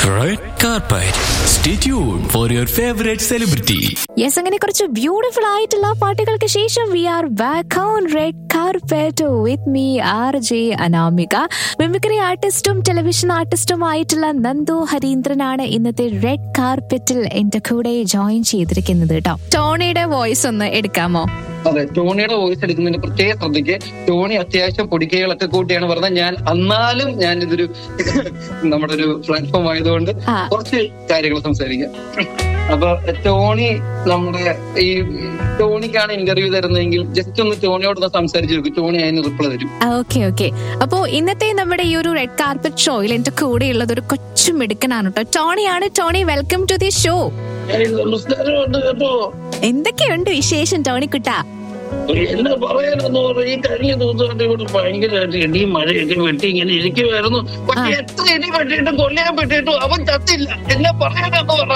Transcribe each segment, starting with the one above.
Red carpet. Stay tuned for your favorite celebrity. Yes അങ്ങനെ കുറച്ച് beautiful ആയിട്ടുള്ള പാട്ടുകൾക്ക് ശേഷം we are back on red carpet with me R J Anamika mimicry ആർട്ടിസ്റ്റും television ആർട്ടിസ്റ്റും ആയിട്ടുള്ള നന്ദു ഹരീന്ദ്രനാണ് ഇന്നത്തെ റെഡ് കാർപെറ്റിൽ എന്റെ കൂടെ ജോയിൻ ചെയ്തിരിക്കുന്നത് കേട്ടോ ടോണിയുടെ വോയിസ് ഒന്ന് എടുക്കാമോ അതെ ടോണിയുടെ വോയിസ് എടുക്കുന്നതിന് പ്രത്യേക ശ്രദ്ധിക്ക് ടോണി അത്യാവശ്യം പൊടിക്കൈകളൊക്കെ കൂട്ടിയാണ് പറഞ്ഞത് ഞാൻ എന്നാലും ഞാൻ ഇതൊരു നമ്മുടെ ഒരു പ്ലാറ്റ്ഫോം ആയതുകൊണ്ട് ആ. കുറച്ച് കാര്യങ്ങൾ സംസാരിക്കാം അപ്പൊ ടോണി നമ്മുടെ ഈ ടോണിക്കാണ് ഇന്റർവ്യൂ തരുന്നതെങ്കിൽ ജസ്റ്റ് ഒന്ന് ടോണിയോടൊന്ന് സംസാരിച്ച് നോക്കും ടോണി അതിന് റിപ്ലൈ തരും ഓക്കെ ഓക്കെ അപ്പോ ഇന്നത്തെ നമ്മുടെ ഈ ഒരു റെഡ് കാർപ്പറ്റ് ഷോയിൽ എന്റെ കൂടെ ഉള്ളത് ഒരു കൊച്ചു മിടുക്കനാണ് കേട്ടോ ടോണിയാണ് Tony welcome to the show നമസ്കാരമുണ്ട് കേട്ടോ എന്തൊക്കെയുണ്ട് വിശേഷം ടോണിക്കുട്ടാ എന്നെ പറയാനെന്ന് പറഞ്ഞ ഈ കഴിഞ്ഞ ദിവസമായിട്ട് ഇവിടെ ഭയങ്കരമായിട്ട് ഇടിയും മഴയൊക്കെ വെട്ടി ഇങ്ങനെ ഇരിക്കുമായിരുന്നു പക്ഷെ എത്ര ഇടി വെട്ടിയിട്ടും കൊല്ലാൻ പറ്റിയിട്ടും അവൻ ചത്തില്ല എന്നെ പറയാനെന്ന് പറ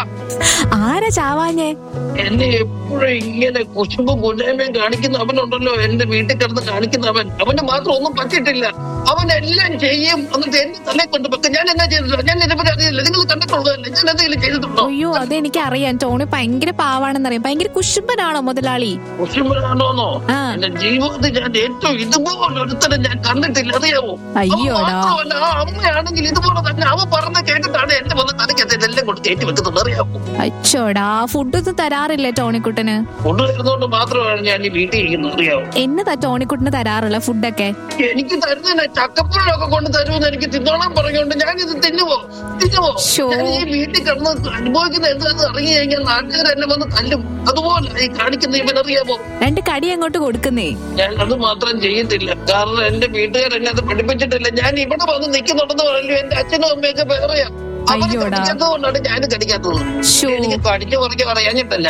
ആരാ ചാവാഞ്ഞേ എന്നെ എപ്പോഴും ഇങ്ങനെ കുശുമ്പും കൊല്ലായ്മയും കാണിക്കുന്ന അവനുണ്ടല്ലോ എന്റെ വീട്ടിൽ കിടന്ന് കാണിക്കുന്ന അവൻ അവന് മാത്രം ഒന്നും പറ്റിയിട്ടില്ല അവൻ എല്ലാം ചെയ്യും എന്നിട്ട് എന്റെ തലയിൽ കൊണ്ട് വെക്കും ഞാൻ എന്നാ ചെയ്തിട്ടില്ല ഞാൻ ഇതിനെ പറ്റി അറിയില്ല നിങ്ങൾ കണ്ടിട്ടുള്ളതല്ലേ ഞാൻ എന്തെങ്കിലും ചെയ്തിട്ടുണ്ടോ അയ്യോ അതെനിക്ക് അറിയാം ടോണി ഭയങ്കര പാവാണെന്നറിയാം ഭയങ്കര കുശുമ്പനാണോ മുതലാളി കുശുമ്പനാണോന്നോ ആ. എന്റെ ജീവിതത്തിൽ ഞാൻ ഏറ്റവും ഇതുപോലെ ഒരുത്തരം ഞാൻ കണ്ടിട്ടില്ല അറിയാമോ അയ്യോടാ. അവൻ മാത്രമല്ല, ആ അമ്മയാണെങ്കിൽ ഇതുപോലെ തന്നെ അവൻ പറഞ്ഞ കേട്ടിട്ടാണ് എന്റെ വന്ന് തലയ്ക്കകത്ത് ഇതെല്ലാം കൊണ്ട് കയറ്റി വെക്കുന്നത് അറിയാമോ അച്ചോടാ ഫുഡൊന്നും തരാറില്ലേ ടോണിക്കുട്ടന് കൊണ്ടുവരുന്നതുകൊണ്ട് മാത്രമാണ് ഞാൻ ഈ വീട്ടിൽ ഇരിക്കുന്നത് അറിയാമോ എന്നതാ ടോണിക്കുട്ടന് തരാറുള്ള ഫുഡൊക്കെ എനിക്ക് തരുന്നില്ല ചക്കപ്പഴമൊക്കെ കൊണ്ട് തരുമെന്ന് എനിക്ക് തിന്നോളാൻ പറഞ്ഞുകൊണ്ട് ഞാൻ ഇത് തിന്നുവോ തിന്നുവോ ശോ. ഞാൻ ഈ വീട്ടിൽ കിടന്ന് അനുഭവിക്കുന്ന എന്താണെന്ന് അറിഞ്ഞു കഴിഞ്ഞാൽ നാട്ടുകാർ എന്നെ വന്ന് തല്ലും അതുപോലെ ഈ കാണിക്കുന്ന ഇവനറിയാമോ രണ്ട് കടി അങ്ങോട്ട് കൊടുക്കുന്നേ ഞാൻ അത് മാത്രം ചെയ്യത്തില്ല കാരണം എന്റെ വീട്ടുകാർ എന്നെ അത് പഠിപ്പിച്ചിട്ടില്ല ഞാൻ ഇവിടെ വന്ന് നിൽക്കുന്നുണ്ടെന്ന് പറയല്ലോ എന്റെ അച്ഛനും അമ്മയൊക്കെ വേറെയാ അവര് അയ്യോടാ. കടിക്കാത്തതുകൊണ്ടാണ് ഞാൻ കടിക്കാത്തത് ശോ. എനിക്ക് കടിച്ചു കുറയ്ക്ക് പറയാഞ്ഞിട്ടല്ല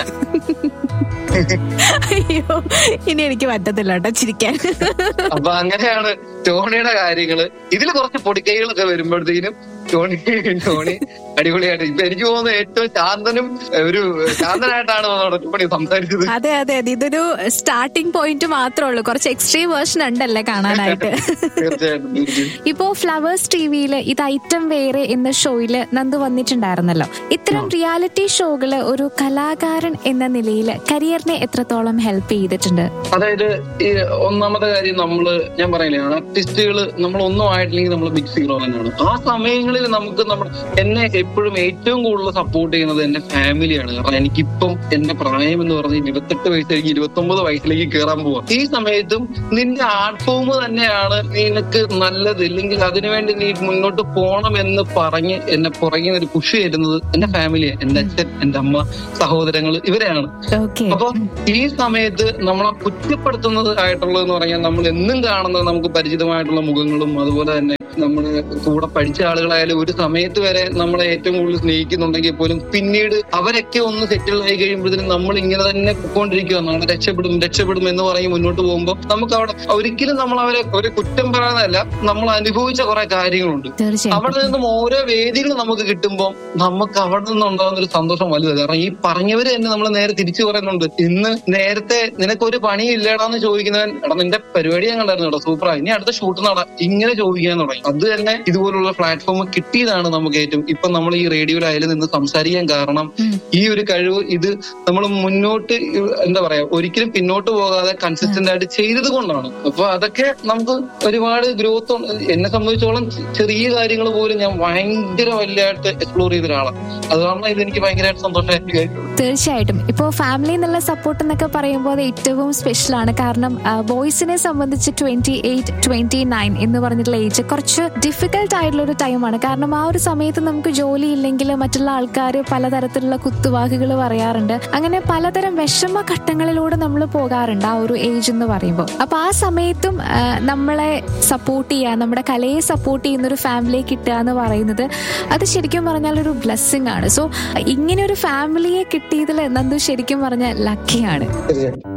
അയ്യോ ഇനി എനിക്ക് പറ്റത്തില്ല കേട്ടോ ചിരിക്കാൻ അപ്പൊ അങ്ങനെയാണ് ടോണിയുടെ കാര്യങ്ങള് ഇതിൽ കുറച്ച് പൊടിക്കൈകളൊക്കെ വരുമ്പോഴത്തേനും ടോണി ടോണി അടിപൊളിയായിട്ട് ഇപ്പൊ എനിക്ക് തോന്നുന്നു ഏറ്റവും ശാന്തനും ഒരു ശാന്തനായിട്ടാണ് നമ്മുടെ ടോണി സംസാരിച്ചത് അതെ അതെ അതെ ഇതൊരു സ്റ്റാർട്ടിംഗ് പോയിന്റ് മാത്രമേ ഉള്ളൂ കുറച്ച് എക്സ്ട്രീം വേർഷൻ ഉണ്ടല്ലേ കാണാനായിട്ട് തീർച്ചയായിട്ടും തീർച്ചയായിട്ടും ഇപ്പോ ഫ്ലവേഴ്സ് ടിവിയില് ഇത് ഐറ്റം വേറെ എന്ന ഷോയില് നന്ദു വന്നിട്ടുണ്ടായിരുന്നല്ലോ ഇത്തരം റിയാലിറ്റി ഷോകള് ഒരു കലാകാരൻ എന്ന നിലയിൽ കരിയറിനെ എത്രത്തോളം ഹെൽപ്പ് ചെയ്തിട്ടുണ്ട് അതായത് ഈ ഒന്നാമത്തെ കാര്യം നമ്മള് ഞാൻ പറയില്ലേ ആർട്ടിസ്റ്റുകള് നമ്മൾ ഒന്നും ആയിട്ടില്ലെങ്കിൽ നമ്മൾ ബിഗ് സീറോ തന്നെയാണ് ആ സമയങ്ങളിൽ നമുക്ക് നമ്മുടെ എന്നെ എപ്പോഴും ഏറ്റവും കൂടുതൽ സപ്പോർട്ട് ചെയ്യുന്നത് എന്റെ ഫാമിലിയാണ് കാരണം എനിക്കിപ്പം എന്റെ പ്രായം എന്ന് പറഞ്ഞ ഇരുപത്തെട്ട് വയസ്സിലേക്ക് ഇരുപത്തി ഒമ്പത് വയസ്സിലേക്ക് കയറാൻ പോവാ ഈ സമയത്തും നിന്റെ ആർട്ട് ഫോം തന്നെയാണ് നിനക്ക് നല്ലത് ഇല്ലെങ്കിൽ അതിനുവേണ്ടി നീ മുന്നോട്ട് പോകണം എന്ന് പറഞ്ഞ് എന്നെ പുറകെ ഒരു പുഷ് തരുന്നത് എന്റെ ഫാമിലിയാണ് എന്റെ അച്ഛൻ എന്റെ അമ്മ സഹോദരങ്ങൾ ഇവരെയാണ് ഓക്കെ അപ്പൊ ഈ സമയത്ത് നമ്മളെ കുറ്റപ്പെടുത്തുന്നത് ആയിട്ടുള്ളതെന്ന് പറഞ്ഞാൽ നമ്മൾ എന്നും കാണുന്നത് നമുക്ക് പരിചിതമായിട്ടുള്ള മുഖങ്ങളും അതുപോലെ തന്നെ നമ്മുടെ കൂടെ പഠിച്ച ആളുകളായാലും ഒരു സമയത്ത് വരെ നമ്മളെ ഏറ്റവും കൂടുതൽ സ്നേഹിക്കുന്നുണ്ടെങ്കിൽ പോലും പിന്നീട് അവരൊക്കെ ഒന്ന് സെറ്റിൽ ആയി കഴിയുമ്പോഴത്തേനും നമ്മൾ ഇങ്ങനെ തന്നെ പൊക്കോണ്ടിരിക്കുക നാളെ രക്ഷപ്പെടും രക്ഷപ്പെടും എന്ന് പറഞ്ഞ് മുന്നോട്ട് പോകുമ്പോൾ നമുക്ക് അവിടെ ഒരിക്കലും നമ്മൾ അവരെ ഒരു കുറ്റം പറയാനല്ല നമ്മൾ അനുഭവിച്ച കുറെ കാര്യങ്ങളുണ്ട് അവിടെ തീർച്ചയായിട്ടും നിന്നും ഓരോ വേദികൾ നമുക്ക് കിട്ടുമ്പോൾ നമുക്ക് അവിടെ നിന്നുണ്ടാകുന്ന ഒരു സന്തോഷം വലുത് കാരണം ഈ പറഞ്ഞവര് തന്നെ നമ്മൾ നേരെ തിരിച്ചു പറയുന്നുണ്ട് ഇന്ന് നേരത്തെ നിനക്ക് ഒരു പണി ഇല്ലടാന്ന് ചോദിക്കുന്നവൻ എടാ നിന്റെ പരിപാടി ഞാൻ കണ്ടായിരുന്നു കേട്ടോ സൂപ്പറാ ഇനി അടുത്ത ഷൂട്ട് നട ഇങ്ങനെ ചോദിക്കാൻ തുടങ്ങി അത് തന്നെ ഇതുപോലുള്ള പ്ലാറ്റ്ഫോം കിട്ടിയതാണ് നമുക്ക് ഏറ്റവും ഇപ്പൊ നമ്മൾ ഈ റേഡിയോയിലായാലും നിന്ന് സംസാരിക്കാൻ കാരണം ഉം. ഈ ഒരു കഴിവ് ഇത് നമ്മൾ മുന്നോട്ട് എന്താ പറയാ ഒരിക്കലും പിന്നോട്ട് പോകാതെ കൺസിസ്റ്റന്റ് ആയിട്ട് ചെയ്തത് കൊണ്ടാണ് അപ്പൊ അതൊക്കെ നമുക്ക് ഒരുപാട് ഗ്രോത്ത് എന്നെ സംബന്ധിച്ചോളം ചെറിയ കാര്യങ്ങൾ പോലും ഞാൻ ഭയങ്കര വലുതായിട്ട് എക്സ്പ്ലോർ ചെയ്ത ഒരാളാണ് അത് കാരണം ഇത് എനിക്ക് ഭയങ്കരമായിട്ട് സന്തോഷമായിട്ട് കാര്യം തീർച്ചയായിട്ടും ഇപ്പോൾ ഫാമിലി എന്നുള്ള സപ്പോർട്ട് എന്നൊക്കെ പറയുമ്പോൾ അത് ഏറ്റവും സ്പെഷ്യൽ ആണ് കാരണം ബോയ്സിനെ സംബന്ധിച്ച് ട്വന്റി എയ്റ്റ് ട്വന്റി നയൻ എന്ന് പറഞ്ഞിട്ടുള്ള ഏജ് കുറച്ച് ഡിഫിക്കൽട്ട് ആയിട്ടുള്ള ഒരു ടൈമാണ് കാരണം ആ ഒരു സമയത്ത് നമുക്ക് ജോലി ഇല്ലെങ്കിൽ മറ്റുള്ള ആൾക്കാർ പലതരത്തിലുള്ള കുത്തുവാക്കുകൾ പറയാറുണ്ട് അങ്ങനെ പലതരം വിഷമ ഘട്ടങ്ങളിലൂടെ നമ്മൾ പോകാറുണ്ട് ആ ഒരു ഏജ് എന്ന് പറയുമ്പോൾ അപ്പൊ ആ സമയത്തും ആ, നമ്മളെ സപ്പോർട്ട് ചെയ്യുക നമ്മുടെ കലയെ സപ്പോർട്ട് ചെയ്യുന്ന ഒരു ഫാമിലിയെ കിട്ടുക എന്ന് പറയുന്നത് അത് ശരിക്കും പറഞ്ഞാൽ ഒരു ബ്ലെസ്സിങ് ആണ് സോ ഇങ്ങനെ ഒരു ഫാമിലിയെ കിട്ടിയതിൽ നന്ദു ശരിക്കും പറഞ്ഞാൽ ലക്കിയാണ് തീർച്ചയായിട്ടും